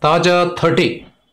తాజా థర్టీ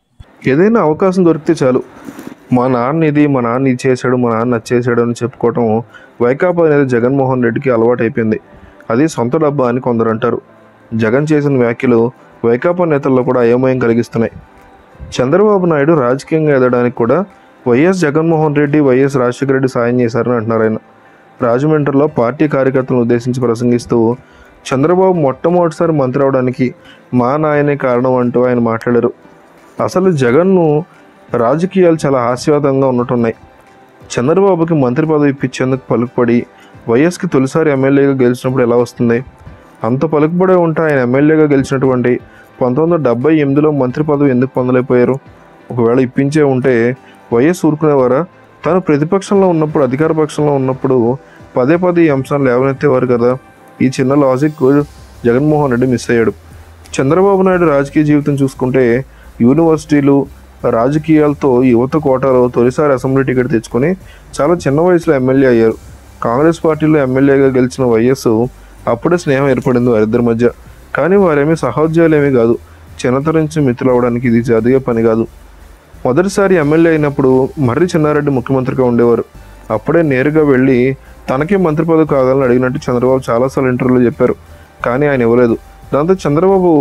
ఏదైనా అవకాశం దొరికితే చాలు మా నాన్న ఇది మా నాన్న ఇది చేశాడు మా నాన్న అది చేశాడు అని చెప్పుకోవటం వైకాపా అనేది జగన్మోహన్ రెడ్డికి అలవాటు అయిపోయింది అది సొంత డబ్బా అని కొందరు అంటారు జగన్ చేసిన వ్యాఖ్యలు వైకాపా నేతల్లో కూడా అయోమయం కలిగిస్తున్నాయి చంద్రబాబు నాయుడు రాజకీయంగా ఎదగడానికి కూడా వైఎస్ జగన్మోహన్ రెడ్డి వైఎస్ రాజశేఖర రెడ్డి సాయం చేశారని అంటున్నారు ఆయన రాజమండ్రిలో పార్టీ కార్యకర్తలను ఉద్దేశించి ప్రసంగిస్తూ చంద్రబాబు మొట్టమొదటిసారి మంత్రి అవడానికి మా నాయనే కారణం అంటూ ఆయన మాట్లాడారు అసలు జగన్ను రాజకీయాలు చాలా హాస్యవాదంగా ఉన్నట్టున్నాయి చంద్రబాబుకి మంత్రి పదవి ఇప్పించేందుకు పలుకుపడి వైఎస్కి తొలిసారి ఎమ్మెల్యేగా గెలిచినప్పుడు ఎలా వస్తుంది అంత పలుకుబడే ఉంటే ఆయన ఎమ్మెల్యేగా గెలిచినటువంటి పంతొమ్మిది వందల డెబ్బై ఎనిమిదిలో మంత్రి పదవి ఎందుకు పొందలేకపోయారు ఒకవేళ ఇప్పించే ఉంటే వైఎస్ ఊరుకునేవారా తాను ప్రతిపక్షంలో ఉన్నప్పుడు అధికార పక్షంలో ఉన్నప్పుడు పదే పదే ఈ అంశాలు లేవనెత్తేవారు కదా ఈ చిన్న లాజిక్ జగన్మోహన్ రెడ్డి మిస్ అయ్యాడు చంద్రబాబు నాయుడు రాజకీయ జీవితం చూసుకుంటే యూనివర్సిటీలు రాజకీయాలతో యువత కోటాలో తొలిసారి అసెంబ్లీ టికెట్ తెచ్చుకొని చాలా చిన్న వయసులో ఎమ్మెల్యే అయ్యారు కాంగ్రెస్ పార్టీలో ఎమ్మెల్యేగా గెలిచిన వైఎస్ అప్పుడే స్నేహం ఏర్పడింది వారిద్దరి మధ్య కానీ వారేమీ సహోద్యోగులేమీ కాదు చిన్నతరం నుంచి మిత్రులు అవడానికి ఇది చదివే పని కాదు మొదటిసారి ఎమ్మెల్యే అయినప్పుడు మర్రి చెన్నారెడ్డి ముఖ్యమంత్రిగా ఉండేవారు అప్పుడే నేరుగా వెళ్ళి తనకే మంత్రి పదవి కావాలని అడిగినట్టు చంద్రబాబు చాలాసార్లు ఇంటర్వ్యూలో చెప్పారు కానీ ఆయన ఇవ్వలేదు దాంతో చంద్రబాబు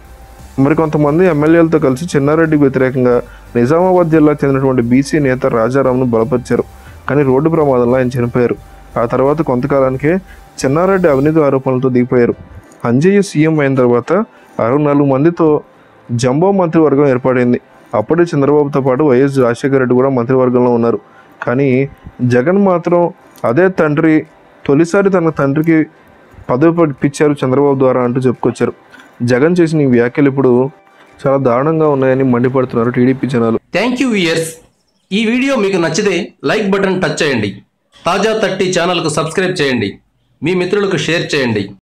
మరి కొంతమంది ఎమ్మెల్యేలతో కలిసి చెన్నారెడ్డికి వ్యతిరేకంగా నిజామాబాద్ జిల్లాకు చెందినటువంటి బీసీ నేత రాజారాంను బలపరిచారు కానీ రోడ్డు ప్రమాదంలో ఆయన చనిపోయారు ఆ తర్వాత కొంతకాలానికే చెన్నారెడ్డి అవినీతి ఆరోపణలతో దిగిపోయారు అంజయ్య సీఎం అయిన తర్వాత అరవై నాలుగు మందితో జంబో మంత్రివర్గం ఏర్పడింది అప్పుడే చంద్రబాబుతో పాటు వైఎస్ రాజశేఖర రెడ్డి కూడా మంత్రివర్గంలో ఉన్నారు కానీ జగన్ మాత్రం అదే తండ్రి తొలిసారి తన తండ్రికి పదవి ఇప్పించారు చంద్రబాబు ద్వారా అంటూ చెప్పుకొచ్చారు జగన్ చేసిన ఈ వ్యాఖ్యలు ఇప్పుడు చాలా దారుణంగా ఉన్నాయని మండిపడుతున్నారు టీడీపీ జనాలు థ్యాంక్ యూ ఇయర్స్ ఈ వీడియో మీకు నచ్చితే లైక్ బటన్ టచ్ చేయండి తాజా థర్టీ ఛానల్కు సబ్స్క్రైబ్ చేయండి మీ మిత్రులకు షేర్ చేయండి